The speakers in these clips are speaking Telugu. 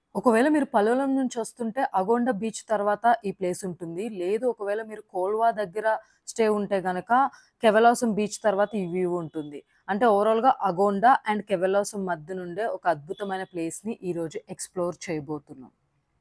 ఒకవేళ మీరు పల్లోలం నుంచి వస్తుంటే అగొండ బీచ్ తర్వాత ఈ ప్లేస్ ఉంటుంది. లేదు ఒకవేళ మీరు కోల్వా దగ్గర స్టే ఉంటే గనక కెవెలాసమ్ బీచ్ తర్వాత ఈ వ్యూ ఉంటుంది. అంటే ఓవరాల్‌గా అగొండ అండ్ కెవెలాసమ్ మధ్య నుండే ఒక అద్భుతమైన ప్లేస్‌ని ఈరోజు ఎక్స్‌ప్లోర్ చేయబోతున్నాం.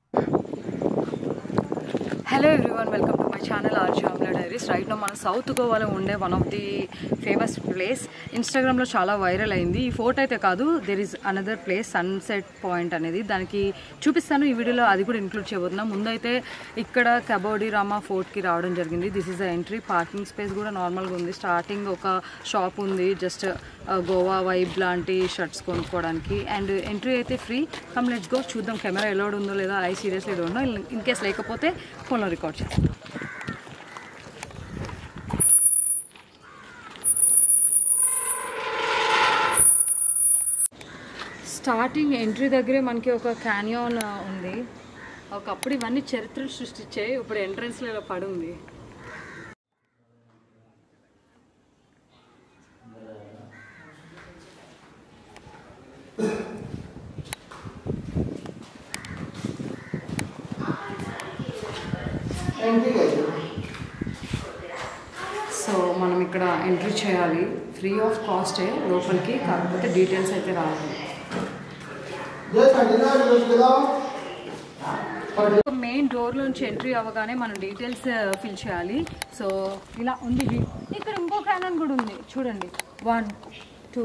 Hello everyone welcome to my channel RG Amla diaries right now మన సౌత్ గోవాలో ఉండే one of the famous place ఇన్స్టాగ్రామ్లో చాలా వైరల్ అయింది ఈ ఫోటో అయితే కాదు there is another place sunset point అనేది దానికి చూపిస్తాను ఈ వీడియోలో అది కూడా ఇంక్లూడ్ చేయబోతున్నా ముందైతే ఇక్కడ కబోడి రామా ఫోర్ట్కి రావడం జరిగింది this is the entry parking space కూడా నార్మల్గా ఉంది స్టార్టింగ్ ఒక షాప్ ఉంది జస్ట్ గోవా వైబ్ లాంటి షర్ట్స్ కొనుక్కోవడానికి అండ్ ఎంట్రీ అయితే ఫ్రీ కమ్ లెట్స్ గో చూద్దాం కెమెరా ఎలోడ్ ఉందో లేదో I seriously don't know in case లేకపోతే ఫోన్లో రికార్డ్ చేస్తాం స్టార్టింగ్ ఎంట్రీ దగ్గరే మనకి ఒక క్యానియాన్ ఉంది ఒకప్పుడు ఇవన్నీ చరిత్రలు సృష్టించాయి ఇప్పుడు ఎంట్రన్స్లో ఇలా పడి ఉంది సో మనం ఇక్కడ ఎంట్రీ చేయాలి ఫ్రీ ఆఫ్ కాస్టే లోపలికి కాకపోతే డీటెయిల్స్ అయితే రావాలి మెయిన్ డోర్ నుంచి ఎంట్రీ అవ్వగానే మనం డీటెయిల్స్ ఫిల్ చేయాలి సో ఇలా ఉంది view. ఇక్కడ ఇంకో క్యానన్ కూడా ఉంది చూడండి వన్ టూ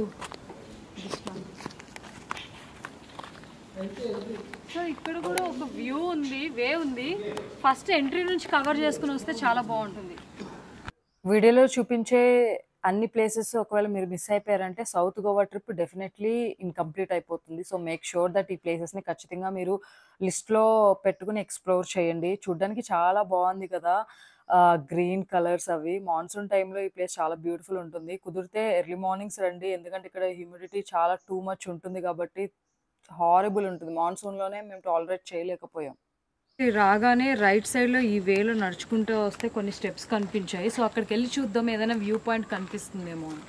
సో ఇక్కడ కూడా ఒక వ్యూ ఉంది వే ఉంది ఫస్ట్ ఎంట్రీ నుంచి కవర్ చేసుకుని వస్తే చాలా బాగుంటుంది వీడియోలో చూపించే అన్ని ప్లేసెస్ ఒకవేళ మీరు మిస్ అయిపోయారంటే south Goa trip definitely incomplete అయిపోతుంది సో మేక్ షూర్ దట్ ఈ ప్లేసెస్ని ఖచ్చితంగా మీరు లిస్ట్లో పెట్టుకుని ఎక్స్ప్లోర్ చేయండి చూడ్డానికి చాలా బాగుంది కదా గ్రీన్ కలర్స్ అవి మాన్సూన్ టైంలో ఈ ప్లేస్ చాలా బ్యూటిఫుల్ ఉంటుంది కుదిరితే ఎర్లీ మార్నింగ్స్ రండి ఎందుకంటే ఇక్కడ హ్యూమిడిటీ చాలా టూ మచ్ ఉంటుంది కాబట్టి హారబుల్ ఉంటుంది మాన్సూన్లోనే మేము టాలరేట్ చేయలేకపోయాం రాగానే రైట్ సైడ్లో ఈ వేలో నడుచుకుంటూ వస్తే కొన్ని స్టెప్స్ కనిపించాయి సో అక్కడికి వెళ్ళి చూద్దాం ఏదైనా వ్యూ పాయింట్ కనిపిస్తుందేమో అని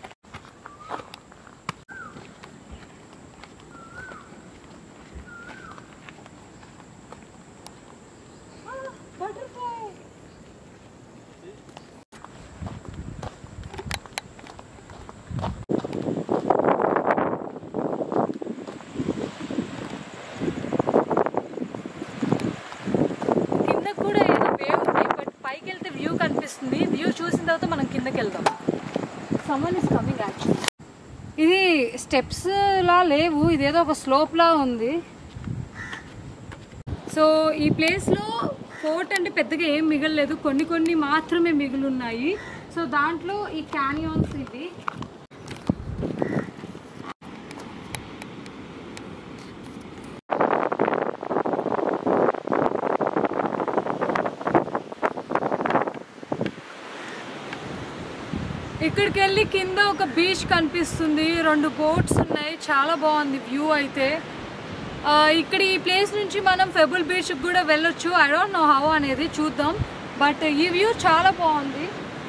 కింద కూడా ఏదో వే ఉంది బట్ పైకి వెళ్తే వ్యూ కనిపిస్తుంది వ్యూ చూసిన తర్వాత మనం కిందకి వెళ్దాం సమ్మన్ ఇస్ కమింగ్ యాక్చువల్లీ ఇది స్టెప్స్ లా లేవు ఇదేదో ఒక స్లోప్ లా ఉంది సో ఈ ప్లేస్లో ఫోర్ట్ అంటే పెద్దగా ఏం మిగలలేదు కొన్ని కొన్ని మాత్రమే మిగులున్నాయి సో దాంట్లో ఈ క్యానియాన్స్ ఇవి ఇక్కడికి వెళ్ళి కింద ఒక బీచ్ కనిపిస్తుంది రెండు బోట్స్ ఉన్నాయి చాలా బాగుంది వ్యూ అయితే ఆ, ఇక్కడ ఈ ప్లేస్ నుంచి మనం ఫెబుల్ బీచ్కి కూడా వెళ్ళొచ్చు ఐ డోంట్ నో హౌ అనేది చూద్దాం బట్ ఈ వ్యూ చాలా బాగుంది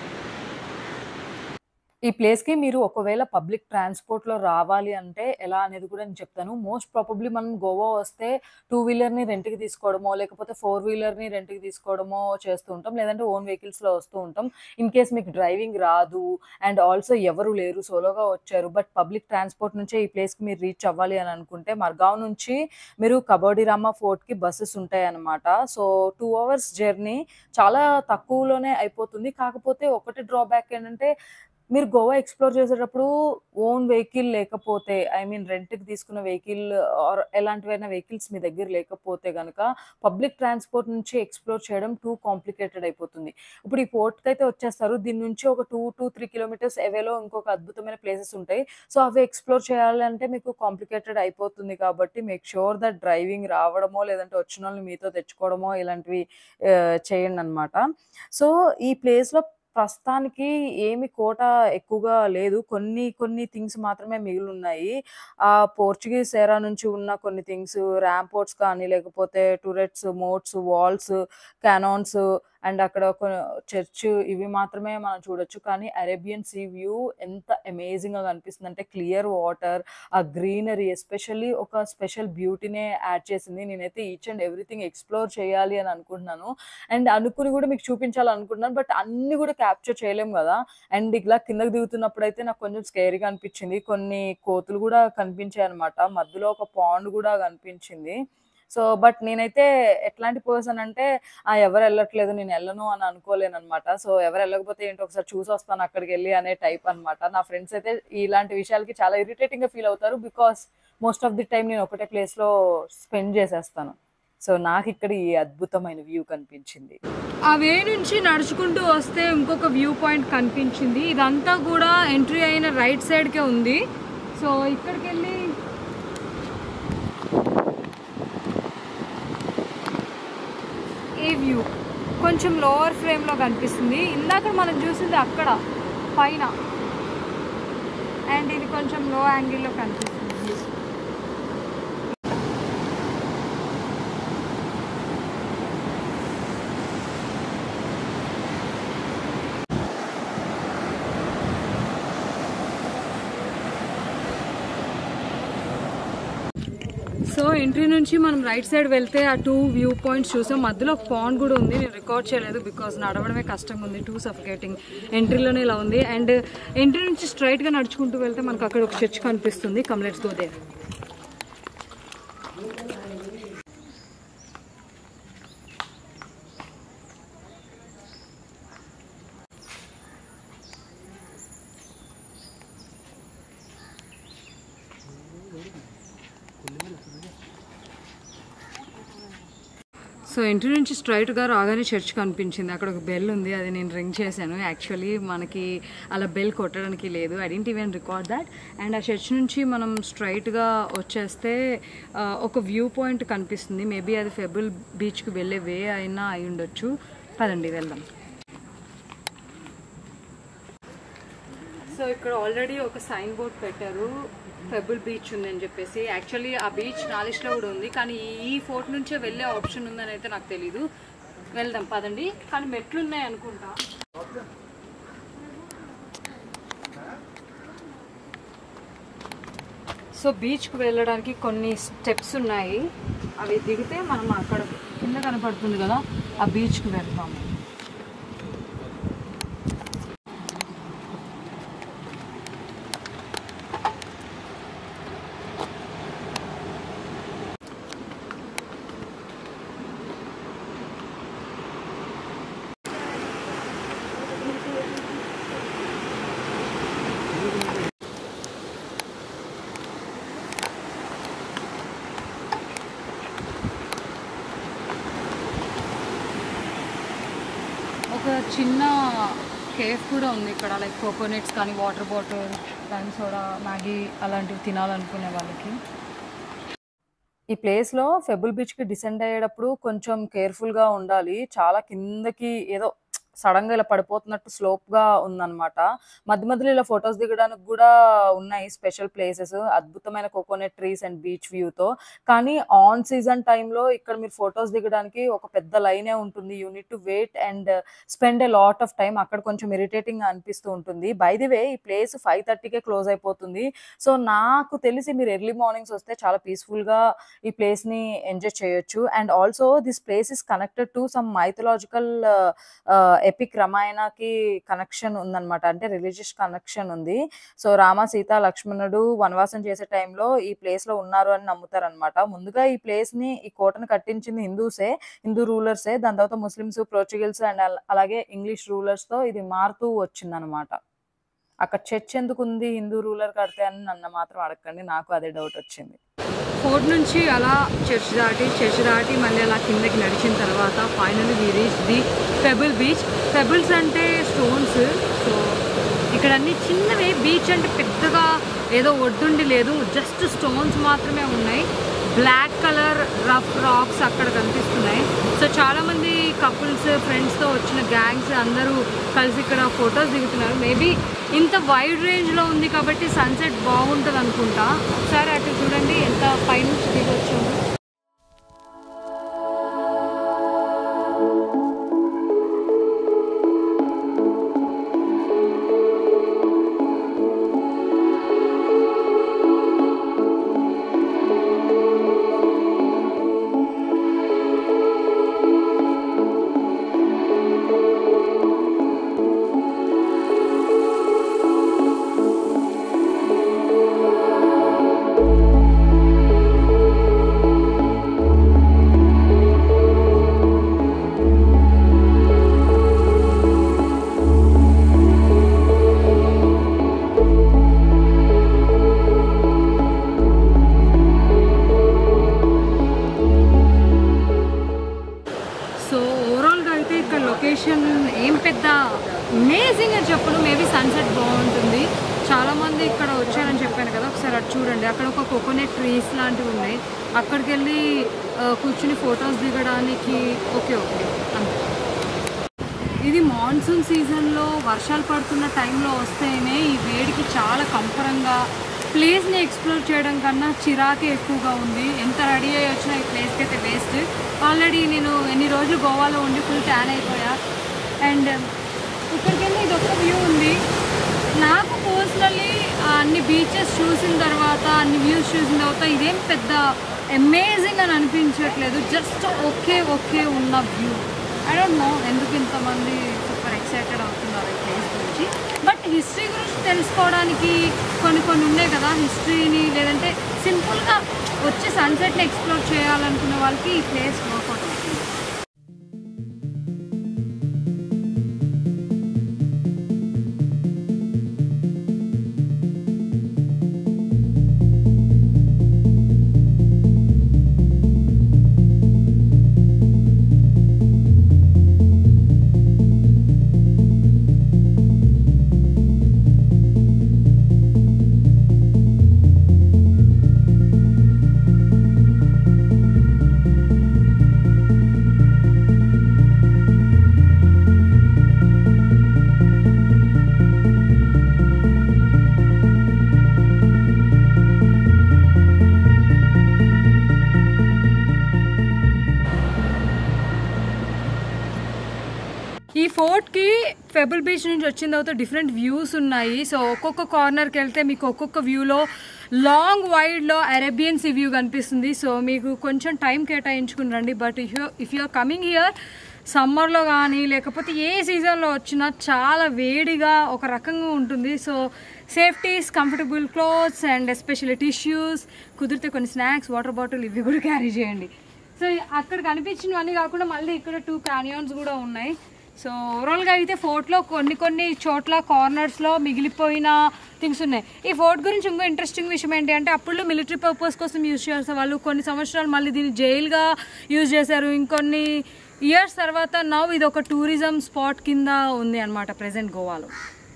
ఈ ప్లేస్కి మీరు ఒకవేళ పబ్లిక్ ట్రాన్స్పోర్ట్లో రావాలి అంటే ఎలా అనేది కూడా నేను చెప్తాను మోస్ట్ ప్రాబబ్లీ మనం గోవా వస్తే టూ వీలర్ని రెంట్కి తీసుకోవడమో లేకపోతే ఫోర్ వీలర్ని రెంట్కి తీసుకోవడమో చేస్తూ ఉంటాం లేదంటే ఓన్ వెహికల్స్లో వస్తూ ఉంటాం ఇన్ కేస్ మీకు డ్రైవింగ్ రాదు అండ్ ఆల్సో ఎవరు లేరు సోలోగా వచ్చారు బట్ పబ్లిక్ ట్రాన్స్పోర్ట్ నుంచే ఈ ప్లేస్కి మీరు రీచ్ అవ్వాలి అని అనుకుంటే మర్గావ్ నుంచి మీరు కబోడిరామా ఫోర్ట్కి బస్సెస్ ఉంటాయి అన్నమాట సో టూ అవర్స్ జర్నీ చాలా తక్కువలోనే అయిపోతుంది కాకపోతే ఒకటి డ్రాబ్యాక్ ఏంటంటే మీరు గోవా ఎక్స్ప్లోర్ చేసేటప్పుడు ఓన్ వెహికల్ లేకపోతే ఐ మీన్ రెంట్కి తీసుకున్న వెహికల్ ఆర్ ఎలాంటివైనా వెహికల్స్ మీ దగ్గర లేకపోతే కనుక పబ్లిక్ ట్రాన్స్పోర్ట్ నుంచి ఎక్స్ప్లోర్ చేయడం టూ కాంప్లికేటెడ్ అయిపోతుంది ఇప్పుడు ఈ పోర్ట్కి అయితే వచ్చేస్తారు దీని నుంచి ఒక టూ టు త్రీ కిలోమీటర్స్ ఎవేలో ఇంకొక అద్భుతమైన ప్లేసెస్ ఉంటాయి సో అవి ఎక్స్ప్లోర్ చేయాలంటే మీకు కాంప్లికేటెడ్ అయిపోతుంది కాబట్టి మేక్ షూర్ దట్ డ్రైవింగ్ రావడమో లేదంటే వచ్చిన వాళ్ళని మీతో తెచ్చుకోవడమో ఇలాంటివి ఆ, చేయండి అనమాట సో ఈ ప్లేస్లో ప్రస్తుతానికి ఏమి కోట ఎక్కువగా లేదు కొన్ని కొన్ని థింగ్స్ మాత్రమే మిగిలి ఉన్నాయి ఆ పోర్చుగీస్ ఎరా నుంచి ఉన్న కొన్ని థింగ్స్ ర్యాంపోర్ట్స్ కానీ లేకపోతే turrets moats walls cannons and అక్కడ ఒక చర్చ్ ఇవి మాత్రమే మనం చూడొచ్చు కానీ అరేబియన్ సీ వ్యూ ఎంత అమేజింగ్గా కనిపిస్తుంది అంటే క్లియర్ వాటర్ ఆ గ్రీనరీ ఎస్పెషల్లీ ఒక స్పెషల్ బ్యూటీనే యాడ్ చేసింది నేనైతే ఈచ్ అండ్ ఎవ్రీథింగ్ ఎక్స్ప్లోర్ చేయాలి అని అనుకుంటున్నాను అండ్ అనుకుని కూడా మీకు చూపించాలనుకుంటున్నాను బట్ అన్ని కూడా క్యాప్చర్ చేయలేం కదా అండ్ ఇలా కిందకి దిగుతున్నప్పుడు అయితే నాకు కొంచెం స్కేరీగా అనిపించింది కొన్ని కోతులు కూడా కనిపించాయి అనమాట మధ్యలో ఒక పాండ్ కూడా కనిపించింది సో బట్ నేనైతే ఎట్లాంటి పర్సన్ అంటే ఆ ఎవరు వెళ్ళట్లేదు నేను వెళ్ళను అని అనుకోలేను అనమాట సో ఎవరు వెళ్ళకపోతే ఏంటి ఒకసారి చూసి వస్తాను అక్కడికి వెళ్ళి అనే టైప్ అనమాట నా ఫ్రెండ్స్ అయితే ఇలాంటి విషయాలకి చాలా ఇరిటేటింగ్ గా ఫీల్ అవుతారు because most of the time నేను ఒకటే ప్లేస్ లో స్పెండ్ చేసేస్తాను సో నాకు ఇక్కడ ఈ అద్భుతమైన వ్యూ కనిపించింది ఆ వే నుంచి నడుచుకుంటూ వస్తే ఇంకొక వ్యూ పాయింట్ కనిపించింది ఇదంతా కూడా ఎంట్రీ అయిన రైట్ సైడ్కే ఉంది సో ఇక్కడికి వెళ్ళి ఈ వ్యూ కొంచెం లోవర్ ఫ్రేమ్లో కనిపిస్తుంది ఇందాక మనం చూసింది అక్కడ పైన అండ్ ఇది కొంచెం లో యాంగిల్లో కనిపిస్తుంది సో ఎంట్రీ నుంచి మనం రైట్ సైడ్ వెళ్తే ఆ టూ వ్యూ పాయింట్స్ చూసాం మధ్యలో ఒక పాండ్ కూడా ఉంది నేను రికార్డ్ చేయలేదు బికాస్ నడవడమే కష్టంగా ఉంది టూ సఫికేటింగ్ ఎంట్రీలోనే ఇలా ఉంది అండ్ ఎంట్రీ నుంచి స్ట్రైట్గా నడుచుకుంటూ వెళ్తే మనకు అక్కడ ఒక చర్చ్ కనిపిస్తుంది come let's go there so entry నుంచి స్ట్రైట్గా రాగానే చర్చ్ కనిపించింది అక్కడ ఒక బెల్ ఉంది అది నేను రింగ్ చేశాను యాక్చువల్లీ మనకి అలా బెల్ కొట్టడానికి లేదు I didn't even record that and ఆ చర్చ్ నుంచి మనం స్ట్రైట్గా వచ్చేస్తే ఆ, ఒక వ్యూ పాయింట్ కనిపిస్తుంది మేబీ అది ఫెబుల్ బీచ్కి వెళ్ళే వే అయినా అయి ఉండొచ్చు పదండి వెళ్దాం సో ఇక్కడ ఆల్రెడీ ఒక సైన్ బోర్డ్ పెట్టారు పెబుల్ బీచ్ ఉందని చెప్పేసి యాక్చువల్లీ ఆ బీచ్ నా లిస్ట్లో కూడా ఉంది కానీ ఈ ఫోర్ట్ నుంచే వెళ్ళే ఆప్షన్ ఉందని అయితే నాకు తెలీదు వెళ్దాం పదండి కానీ మెట్లు ఉన్నాయి అనుకుంటా సో బీచ్కి వెళ్ళడానికి కొన్ని స్టెప్స్ ఉన్నాయి అవి దిగితే మనం అక్కడ కింద కనపడుతుంది కదా ఆ బీచ్కి వెళ్తాము ఒక చిన్న కేఫ్ కూడా ఉంది ఇక్కడ లైక్ కోకోనట్స్ కానీ water bottle lime soda Maggi అలాంటివి తినాలనుకునే వాళ్ళకి ఈ ప్లేస్ లో ఫెబుల్ బీచ్ కి డిసెండ్ అయ్యేటప్పుడు కొంచెం కేర్ఫుల్ గా ఉండాలి చాలా కిందకి ఏదో సడన్ గా ఇలా పడిపోతున్నట్టు స్లోప్ గా ఉందన్నమాట మధ్య మధ్యలో ఇలా ఫొటోస్ దిగడానికి కూడా ఉన్నాయి స్పెషల్ ప్లేసెస్ అద్భుతమైన coconut trees and beach view తో కానీ ఆన్ సీజన్ టైంలో ఇక్కడ మీరు ఫొటోస్ దిగడానికి ఒక పెద్ద లైనే ఉంటుంది you need to wait and spend a lot of time అక్కడ కొంచెం ఇరిటేటింగ్ అనిపిస్తూ ఉంటుంది బై ది వే ఈ ప్లేస్ ఫైవ్ థర్టీకే క్లోజ్ అయిపోతుంది సో నాకు తెలిసి మీరు ఎర్లీ మార్నింగ్స్ వస్తే చాలా పీస్ఫుల్ గా ఈ ప్లేస్ ని ఎంజాయ్ చేయొచ్చు and also this place is connected to some mythological epic రామాయణకి కనెక్షన్ ఉందన్నమాట అంటే రిలీజియస్ కనెక్షన్ ఉంది సో రామ సీత లక్ష్మణుడు వనవాసం చేసే టైంలో ఈ ప్లేస్ లో ఉన్నారు అని నమ్ముతారనమాట ముందుగా ఈ ప్లేస్ ని ఈ కోటను కట్టించింది హిందూసే హిందూ రూలర్సే దాని తర్వాత ముస్లిమ్స్ పోర్చుగల్స్ అండ్ అలాగే ఇంగ్లీష్ రూలర్స్ తో ఇది మారుతూ వచ్చిందనమాట అక్కడ చర్చ్ ఎందుకు ఉంది హిందూ రూలర్ కడితే అని నన్ను మాత్రం అడగండి నాకు అదే డౌట్ వచ్చింది ఫోర్ట్ నుంచి అలా చర్చ్ దాటి చర్చ్ దాటి మళ్ళీ అలా కిందకి నడిచిన తర్వాత final we reach the pebble beach pebbles అంటే స్టోన్స్ సో ఇక్కడ అన్ని చిన్నవే బీచ్ అంటే పెద్దగా ఏదో ఒడ్డుండి లేదు జస్ట్ స్టోన్స్ మాత్రమే ఉన్నాయి బ్లాక్ కలర్ రఫ్ రాక్స్ అక్కడ కనిపిస్తున్నాయి సో చాలామంది కపుల్స్ ఫ్రెండ్స్తో వచ్చిన గ్యాంగ్స్ అందరూ కలిసి ఇక్కడ ఫొటోస్ దిగుతున్నారు మేబీ ఇంత వైడ్ రేంజ్లో ఉంది కాబట్టి సన్సెట్ బాగుంటుంది అనుకుంటా ఒకసారి అటు చూడండి ఎంత పైనుంచి దిగి వచ్చాము పెద్ద అమేజింగ్ అని చెప్పను మేబీ సన్సెట్ బాగుంటుంది చాలామంది ఇక్కడ వచ్చారని చెప్పాను కదా ఒకసారి అటు చూడండి అక్కడ ఒక కోకోనట్ ట్రీస్ లాంటివి ఉన్నాయి అక్కడికి వెళ్ళి ఆ, కూర్చుని ఫొటోస్ దిగడానికి ఓకే ఓకే అంతే ఇది మాన్సూన్ సీజన్లో వర్షాలు పడుతున్న టైంలో వస్తేనే ఈ వేడికి చాలా కంపరంగా ప్లేస్ని ఎక్స్ప్లోర్ చేయడం కన్నా చిరాకే ఎక్కువగా ఉంది ఎంత రెడీ అయ్యి వచ్చినా ఈ ప్లేస్కి అయితే వేస్ట్ ఆల్రెడీ నేను ఎన్ని రోజులు గోవాలో ఉండి ఫుల్ ట్యాన్ అయిపోయా అండ్ ఇక్కడికి వెళ్ళి ఇది ఒక వ్యూ ఉంది నాకు పర్సనల్లీ అన్ని బీచెస్ చూసిన తర్వాత అన్ని వ్యూస్ చూసిన తర్వాత ఇదేం పెద్ద అమేజింగ్ అని అనిపించట్లేదు జస్ట్ ఓకే ఓకే ఉన్న వ్యూ ఐ డోంట్ నో ఎందుకు ఇంతమంది సూపర్ ఎక్సైటెడ్ అవుతున్నారు ఈ ప్లేస్ గురించి బట్ హిస్టరీ గురించి తెలుసుకోవడానికి కొన్ని కొన్ని ఉన్నాయి కదా హిస్టరీని లేదంటే సింపుల్గా వచ్చి సన్సెట్ని ఎక్స్ప్లోర్ చేయాలనుకునే వాళ్ళకి ఈ ప్లేస్ వర్కౌట్ అవుతుంది ఈ ఫోర్ట్కి ఫెబుల్ బీచ్ నుంచి వచ్చిన తర్వాత డిఫరెంట్ వ్యూస్ ఉన్నాయి సో ఒక్కొక్క కార్నర్కి వెళ్తే మీకు ఒక్కొక్క వ్యూలో లాంగ్ వైడ్లో అరేబియన్ సీ వ్యూ కనిపిస్తుంది సో మీకు కొంచెం టైం కేటాయించుకుని రండి but if you if you are coming here సమ్మర్లో కానీ లేకపోతే ఏ సీజన్లో వచ్చినా చాలా వేడిగా ఒక రకంగా ఉంటుంది so safeties comfortable clothes and especially tissues కుదిరితే కొన్ని స్నాక్స్ వాటర్ బాటిల్ ఇవి కూడా క్యారీ చేయండి సో అక్కడ కనిపించినవన్నీ కాకుండా మళ్ళీ ఇక్కడ టూ క్యానియాన్స్ కూడా ఉన్నాయి సో ఓవరాల్గా అయితే ఫోర్ట్లో కొన్ని కొన్ని చోట్ల కార్నర్స్లో మిగిలిపోయిన థింగ్స్ ఉన్నాయి ఈ ఫోర్ట్ గురించి ఇంకో ఇంట్రెస్టింగ్ విషయం ఏంటి అంటే అప్పుడు మిలిటరీ పర్పస్ కోసం యూజ్ చేసే వాళ్ళు కొన్ని సంవత్సరాలు మళ్ళీ దీన్ని జైలుగా యూజ్ చేశారు ఇంకొన్ని ఇయర్స్ తర్వాత నవ్ ఇది ఒక టూరిజం స్పాట్ కింద ఉంది అనమాట ప్రజెంట్ గోవాలో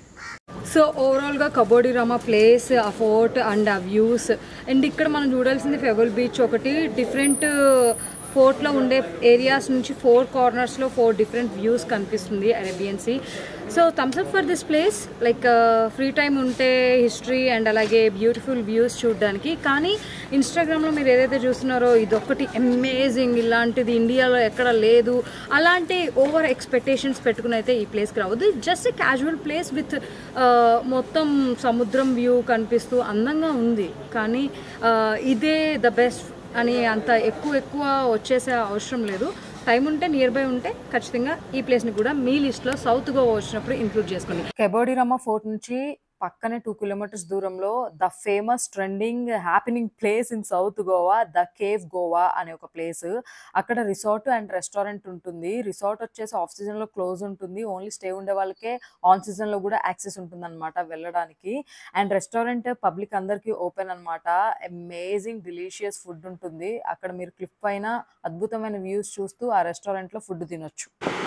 సో ఓవరాల్గా కబోడి రమా ప్లేస్ ఆ ఫోర్ట్ అండ్ ఆ వ్యూస్ అండ్ ఇక్కడ మనం చూడాల్సింది ఫెబుల్ బీచ్ ఒకటి డిఫరెంట్ ఫోర్ట్లో ఉండే ఏరియాస్ నుంచి ఫోర్ కార్నర్స్లో ఫోర్ డిఫరెంట్ వ్యూస్ కనిపిస్తుంది Arabian sea so thumbs up for this place like free time ఉంటే హిస్టరీ అండ్ అలాగే బ్యూటిఫుల్ వ్యూస్ చూడడానికి కానీ ఇన్స్టాగ్రామ్లో మీరు ఏదైతే చూస్తున్నారో ఇదొక్కటి అమేజింగ్ ఇలాంటిది ఇండియాలో ఎక్కడ లేదు అలాంటి ఓవర్ ఎక్స్పెక్టేషన్స్ పెట్టుకుని అయితే ఈ ప్లేస్కి రావద్దు జస్ట్ క్యాజువల్ ప్లేస్ విత్ మొత్తం సముద్రం వ్యూ కనిపిస్తూ అందంగా ఉంది కానీ ఆ, ఇదే ద బెస్ట్ అని అంత ఎక్కువ ఎక్కువ వచ్చేసే అవసరం లేదు టైం ఉంటే నియర్ బై ఉంటే ఖచ్చితంగా ఈ ప్లేస్ని కూడా మీ లిస్ట్లో సౌత్ గోవా వచ్చినప్పుడు ఇంక్లూడ్ చేసుకోండి కెబోడిరమ్మ ఫోర్ట్ నుంచి పక్కనే టూ కిలోమీటర్స్ దూరంలో the famous trending happening place in south Goa the cave Goa అనే ఒక ప్లేస్ అక్కడ రిసార్ట్ అండ్ రెస్టారెంట్ ఉంటుంది రిసార్ట్ వచ్చేసి ఆఫ్ సీజన్ లో క్లోజ్ ఉంటుంది ఓన్లీ స్టే ఉండే వాళ్ళకే ఆన్ సీజన్ లో కూడా యాక్సెస్ ఉంటుంది అనమాట వెళ్ళడానికి అండ్ రెస్టారెంట్ పబ్లిక్ అందరికీ ఓపెన్ అనమాట అమేజింగ్ డిలీషియస్ ఫుడ్ ఉంటుంది అక్కడ మీరు క్లిప్ పైన అద్భుతమైన వ్యూస్ చూస్తూ ఆ రెస్టారెంట్ లో ఫుడ్ తినొచ్చు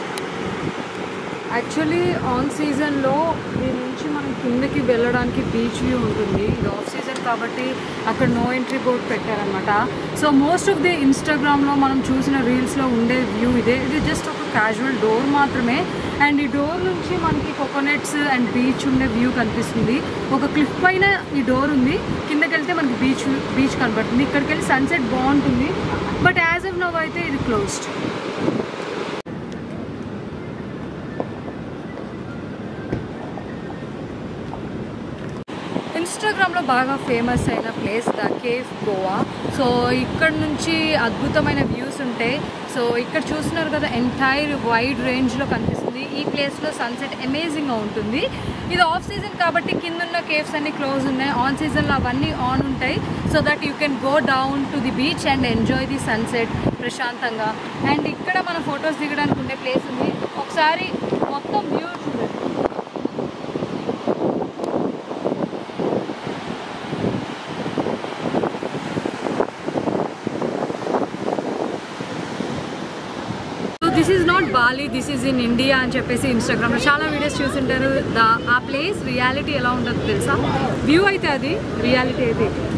యాక్చువల్లీ ఆన్ సీజన్లో దీని నుంచి మనం కిందకి వెళ్ళడానికి బీచ్ వ్యూ ఉంటుంది ఇది ఆఫ్ సీజన్ కాబట్టి అక్కడ నో ఎంట్రీ బోర్డ్ పెట్టారనమాట సో మోస్ట్ ఆఫ్ ది ఇన్స్టాగ్రామ్లో మనం చూసిన రీల్స్లో ఉండే వ్యూ ఇదే ఇది జస్ట్ ఒక క్యాజువల్ డోర్ మాత్రమే అండ్ ఈ డోర్ నుంచి మనకి కోకోనట్స్ అండ్ బీచ్ ఉండే వ్యూ కనిపిస్తుంది ఒక క్లిఫ్ పైన ఈ డోర్ ఉంది కిందకి వెళ్తే మనకి బీచ్ బీచ్ కనబడుతుంది ఇక్కడికి వెళ్ళి సన్సెట్ బాగుంటుంది బట్ యాజ్ ఆఫ్ నవ్ అయితే ఇది క్లోజ్డ్ ఇన్స్టాగ్రామ్లో బాగా ఫేమస్ అయిన place the cafe Goa so ఇక్కడ నుంచి అద్భుతమైన వ్యూస్ ఉంటాయి సో ఇక్కడ చూస్తున్నారు కదా ఎంటైర్ వైడ్ రేంజ్లో కనిపిస్తుంది ఈ ప్లేస్లో సన్సెట్ అమేజింగ్గా ఉంటుంది ఇది ఆఫ్ సీజన్ కాబట్టి కిందున్న కేవ్స్ అన్ని క్లోజ్ ఉన్నాయి ఆన్ సీజన్లో అవన్నీ ఆన్ ఉంటాయి so that you can go down to the beach and enjoy the sunset ప్రశాంతంగా అండ్ ఇక్కడ మన ఫొటోస్ దిగడానికి ఉండే ప్లేస్ ఉంది ఒకసారి మొత్తం వ్యూ చూడండి so this is not Bali this is in India అని చెప్పేసి ఇన్స్టాగ్రామ్లో చాలా వీడియోస్ చూసింటారు దా ఆ ప్లేస్ రియాలిటీ ఎలా ఉంటుందో తెలుసా వ్యూ అయితే అది రియాలిటీ అయితే ఇది.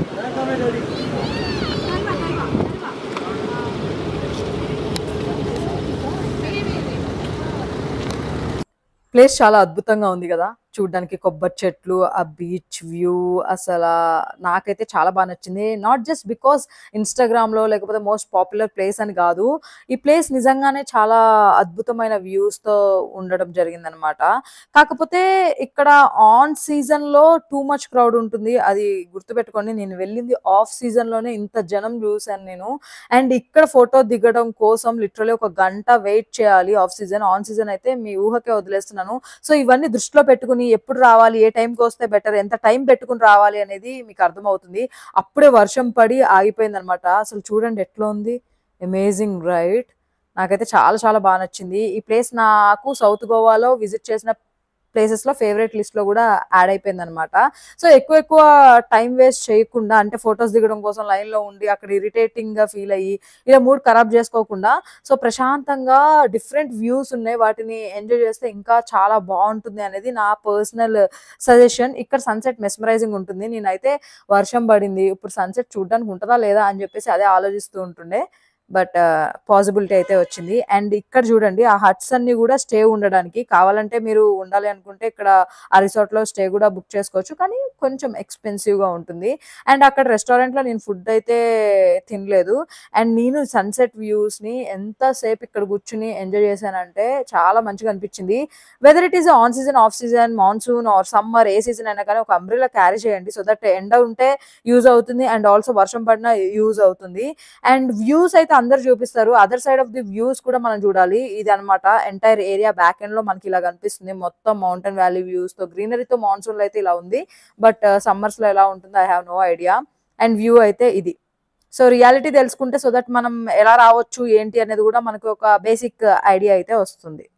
ప్లేస్ చాలా అద్భుతంగా ఉంది కదా చూడ్డానికి కొబ్బరి చెట్లు ఆ బీచ్ వ్యూ అసలు నాకైతే చాలా బాగా నచ్చింది నాట్ జస్ట్ బికాస్ ఇన్స్టాగ్రామ్లో లేకపోతే మోస్ట్ పాపులర్ ప్లేస్ అని కాదు ఈ ప్లేస్ నిజంగానే చాలా అద్భుతమైన వ్యూస్తో ఉండడం జరిగిందనమాట కాకపోతే ఇక్కడ ఆన్ సీజన్లో టూ మచ్ క్రౌడ్ ఉంటుంది అది గుర్తుపెట్టుకోండి నేను వెళ్ళింది ఆఫ్ సీజన్లోనే ఇంత జనం చూశాను నేను అండ్ ఇక్కడ ఫోటో దిగడం కోసం లిటరలీ ఒక గంట వెయిట్ చేయాలి ఆఫ్ సీజన్ ఆన్ సీజన్ అయితే మీ ఊహకే వదిలేస్తున్నాను సో ఇవన్నీ దృష్టిలో పెట్టుకుని ఎప్పుడు రావాలి ఏ టైంకి వస్తే బెటర్ ఎంత టైం పెట్టుకుని రావాలి అనేది మీకు అర్థమవుతుంది అప్పుడే వర్షం పడి ఆగిపోయింది అనమాట అసలు చూడండి ఎట్లా ఉంది అమేజింగ్ రైట్ నాకైతే చాలా చాలా బాగా నచ్చింది ఈ ప్లేస్ నాకు సౌత్ గోవాలో విజిట్ చేసిన ప్లేసెస్ లో ఫేవరెట్ లిస్ట్ లో కూడా యాడ్ అయిపోయింది అనమాట సో ఎక్కువ ఎక్కువ టైం వేస్ట్ చేయకుండా అంటే ఫొటోస్ దిగడం కోసం లైన్ లో ఉండి అక్కడ ఇరిటేటింగ్ గా ఫీల్ అయ్యి ఇలా మూడ్ ఖరాబ్ చేసుకోకుండా సో ప్రశాంతంగా డిఫరెంట్ వ్యూస్ ఉన్నాయి వాటిని ఎంజాయ్ చేస్తే ఇంకా చాలా బాగుంటుంది అనేది నా పర్సనల్ సజెషన్ ఇక్కడ సన్సెట్ మెస్మరైజింగ్ ఉంటుంది నేనైతే వర్షం పడింది ఇప్పుడు సన్సెట్ చూడడానికి ఉంటుందా లేదా అని చెప్పేసి అదే ఆలోచిస్తూ ఉంటుండే బట్ పాసిబిలిటీ అయితే వచ్చింది అండ్ ఇక్కడ చూడండి ఆ హట్స్ అన్ని కూడా స్టే ఉండడానికి కావాలంటే మీరు ఉండాలి అనుకుంటే ఇక్కడ ఆ రిసార్ట్ లో స్టే కూడా బుక్ చేసుకోవచ్చు కానీ కొంచెం ఎక్స్పెన్సివ్ గా ఉంటుంది అండ్ అక్కడ రెస్టారెంట్ లో నేను ఫుడ్ అయితే తినలేదు అండ్ నేను సన్సెట్ వ్యూస్ ని ఎంతసేపు ఇక్కడ కూర్చుని ఎంజాయ్ చేశానంటే చాలా మంచిగా అనిపించింది weather it is on season off season monsoon or summer a season అయినా కానీ ఒక అంబ్రిలా క్యారీ చేయండి సో దట్ ఎండ ఉంటే యూజ్ అవుతుంది అండ్ ఆల్సో వర్షం పడినా యూజ్ అవుతుంది అండ్ వ్యూస్ అయితే అందరు చూపిస్తారు other side of the views కూడా మనం చూడాలి ఇది అనమాట ఎంటైర్ ఏరియా బ్యాక్ ఎండ్ లో మనకి ఇలా కనిపిస్తుంది మొత్తం మౌంటైన్ వ్యాలీ వ్యూస్ తో గ్రీనరీతో మాన్సూన్ లో అయితే ఇలా ఉంది బట్ సమ్మర్స్ లో ఎలా ఉంటుందో I have no idea and view అయితే ఇది సో రియాలిటీ తెలుసుకుంటే సో దట్ మనం ఎలా రావచ్చు ఏంటి అనేది కూడా మనకు ఒక బేసిక్ ఐడియా అయితే వస్తుంది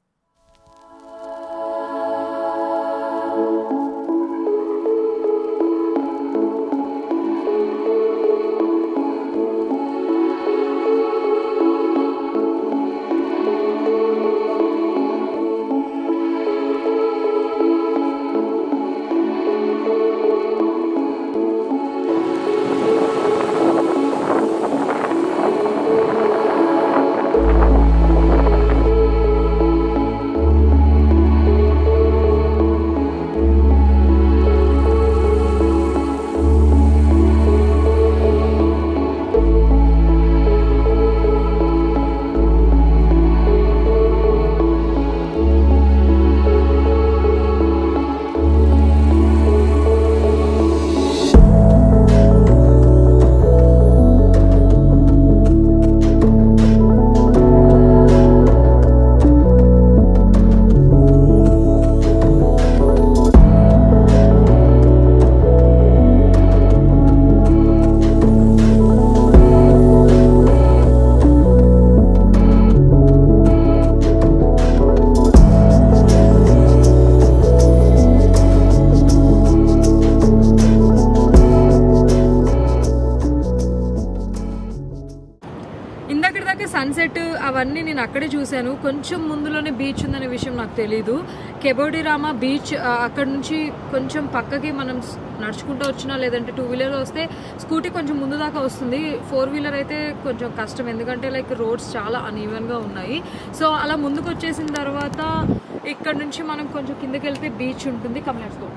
ఇందక్కడి దాకా సన్సెట్ అవన్నీ నేను అక్కడే చూశాను కొంచెం ముందులోనే బీచ్ ఉందనే విషయం నాకు తెలీదు కెబోడిరామా బీచ్ ఆ, అక్కడ నుంచి కొంచెం పక్కకి మనం స్- నడుచుకుంటూ వచ్చినా లేదంటే టూ వీలర్ వస్తే స్కూటీ కొంచెం ముందు దాకా వస్తుంది ఫోర్ వీలర్ అయితే కొంచెం కష్టం ఎందుకంటే లైక్ రోడ్స్ చాలా అన్ఈవెన్గా ఉన్నాయి సో అలా ముందుకు వచ్చేసిన తర్వాత ఇక్కడ నుంచి మనం కొంచెం కిందకి వెళ్తే బీచ్ ఉంటుంది కమ్లెట్స్లో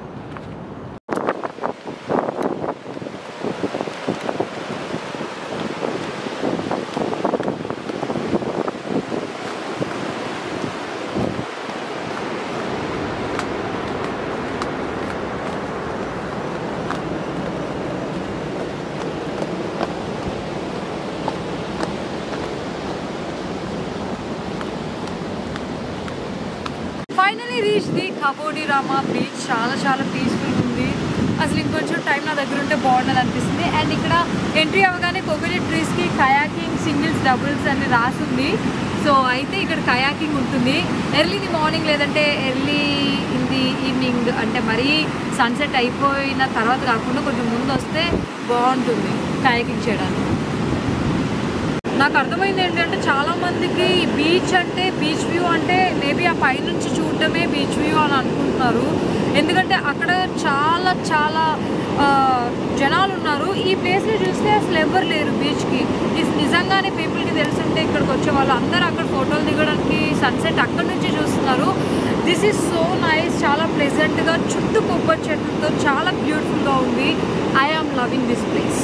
finally reach the Cabo de Rama beach చాలా చాలా పీస్ఫుల్ ఉంది అసలు ఇంకొంచెం టైం నా దగ్గర ఉంటే బాగుండదు అనిపిస్తుంది అండ్ ఇక్కడ ఎంట్రీ అవ్వగానే కోకోనట్ ట్రీస్కి కయాకింగ్ సింగిల్స్ డబుల్స్ అని రాసింది సో అయితే ఇక్కడ కయాకింగ్ ఉంటుంది ఎర్లీ ది మార్నింగ్ లేదంటే ఎర్లీ ఇన్ ది ఈవినింగ్ అంటే మరీ సన్సెట్ అయిపోయిన తర్వాత కాకుండా కొంచెం ముందు వస్తే బాగుంటుంది కయాకింగ్ చేయడానికి నాకు అర్థమైంది ఏంటంటే చాలా మందికి బీచ్ అంటే బీచ్ వ్యూ అంటే మేబీ ఆ పైనుంచి చూడటమే బీచ్ వ్యూ అని అనుకుంటున్నారు ఎందుకంటే అక్కడ చాలా చాలా ఆ, జనాలు ఉన్నారు ఈ ప్లేస్ని చూస్తే అసలు ఎవరు లేరు బీచ్కి ఇఫ్ నిజంగానే పీపుల్కి తెలుసుంటే ఇక్కడికి వచ్చే వాళ్ళు అందరూ అక్కడ ఫోటోలు దిగడానికి సన్సెట్ అక్కడ నుంచి చూస్తున్నారు దిస్ ఈజ్ సో నైస్ చాలా ప్లెజెంట్గా చుట్టూ కొబ్బరి చెట్లతో చాలా బ్యూటిఫుల్గా ఉంది I am loving this place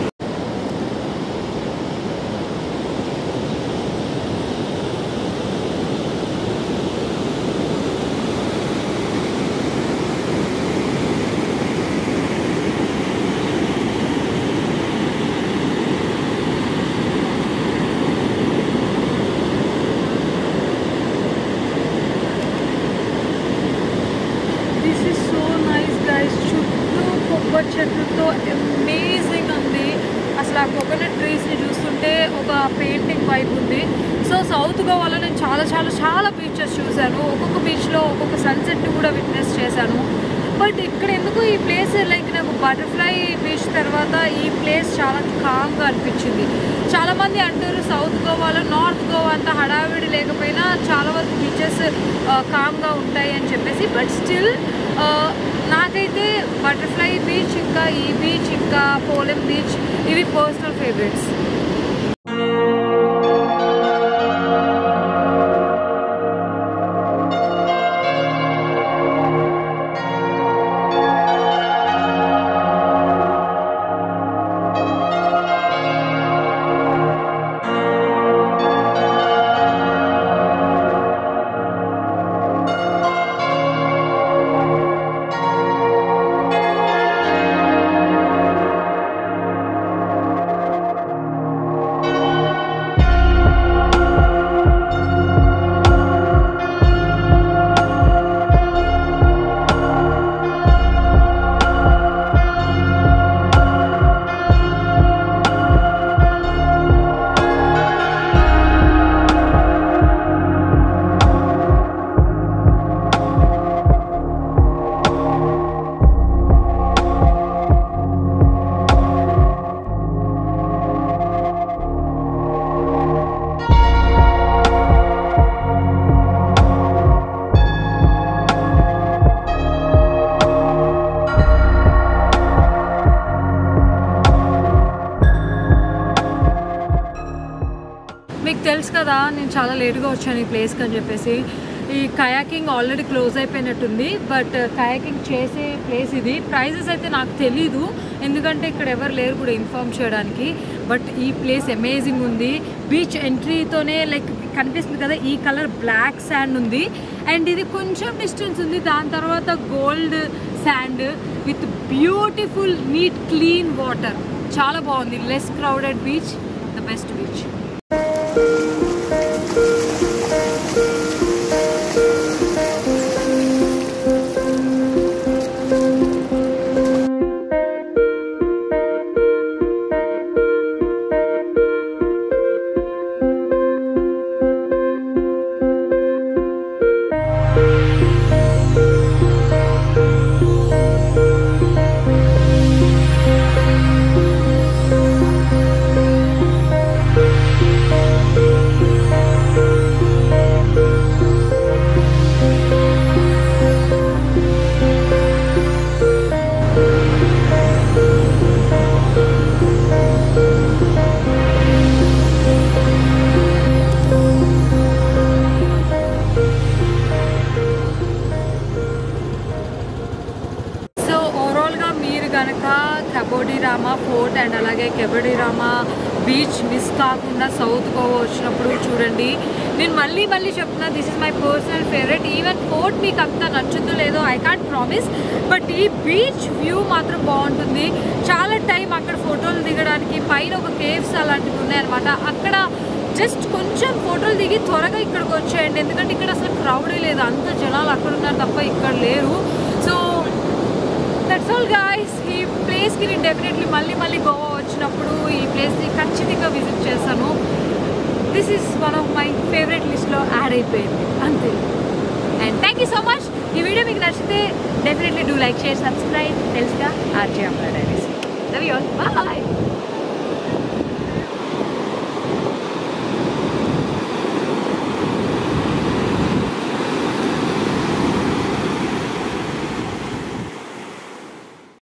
this is so nice guys చుట్టూ కొబ్బరి చెట్లతో అమేజింగ్ ఉంది అసలు ఆ కోకోనట్ ట్రీస్ని చూస్తుంటే ఒక పెయింటింగ్ వైపు ఉంది సో సౌత్ గోవాలో నేను చాలా చాలా చాలా బీచెస్ చూశాను ఒక్కొక్క బీచ్లో ఒక్కొక్క సన్సెట్ కూడా విట్నెస్ చేశాను బట్ ఇక్కడ ఎందుకు ఈ ప్లేస్ లైక్ నాకు బటర్ఫ్లై బీచ్ తర్వాత ఈ ప్లేస్ చాలా కామ్గా అనిపించింది చాలామంది అంటారు సౌత్ గోవాలో నార్త్ గోవా అంత హడావిడి లేకపోయినా చాలా వరకు బీచెస్ కామ్గా ఉంటాయి అని చెప్పేసి బట్ స్టిల్ నాకైతే బటర్ఫ్లై బీచ్ ఇంకా ఈ బీచ్ ఇంకా పోలెం బీచ్ ఇవి పర్సనల్ ఫేవరెట్స్ మీకు తెలుసు కదా నేను చాలా లేట్గా వచ్చాను ఈ ప్లేస్కి అని చెప్పేసి ఈ కయాకింగ్ ఆల్రెడీ క్లోజ్ అయిపోయినట్టుంది బట్ కయాకింగ్ చేసే ప్లేస్ ఇది ప్రైజెస్ అయితే నాకు తెలీదు ఎందుకంటే ఇక్కడ ఎవరు లేరు కూడా ఇన్ఫార్మ్ చేయడానికి బట్ ఈ ప్లేస్ అమేజింగ్ ఉంది బీచ్ ఎంట్రీతోనే లైక్ కనిపిస్తుంది కదా ఈ కలర్ బ్లాక్ శాండ్ ఉంది అండ్ ఇది కొంచెం డిస్టెన్స్ ఉంది దాని తర్వాత gold sand with beautiful neat clean water చాలా బాగుంది less crowded beach the best beach so ఓవరాల్గా మీరు కనుక కబోడిరామా ఫోర్ట్ అండ్ అలాగే కెబడిరామా బీచ్ మిస్ కాకుండా సౌత్ గోవా వచ్చినప్పుడు చూడండి నేను మళ్ళీ మళ్ళీ చెప్తున్నా this is my personal favourite even fort మీకు అంత నచ్చుతుందో లేదో ఐ కాంట్ ప్రామిస్ బట్ ఈ బీచ్ వ్యూ మాత్రం బాగుంటుంది చాలా టైం అక్కడ ఫోటోలు దిగడానికి పైన ఒక కేవ్స్ అలాంటివి ఉన్నాయన్నమాట అక్కడ జస్ట్ కొంచెం ఫోటోలు దిగి త్వరగా ఇక్కడికి వచ్చేయండి ఎందుకంటే ఇక్కడ అసలు క్రౌడే లేదు అంత జనాలు అక్కడ ఉన్నారు తప్ప ఇక్కడ లేరు సో దట్స్ ఆల్ గాయస్ ఈ ప్లేస్కి నేను డెఫినెట్లీ మళ్ళీ మళ్ళీ గోవా వచ్చినప్పుడు ఈ ప్లేస్ని ఖచ్చితంగా విజిట్ చేస్తాను this is one of my favourite లిస్ట్లో యాడ్ అయిపోయింది అంతే and thank you so much ఈ వీడియో మీకు నచ్చితే definitely do like share subscribe తెలుసుగా RJ Amma diaries love you all bye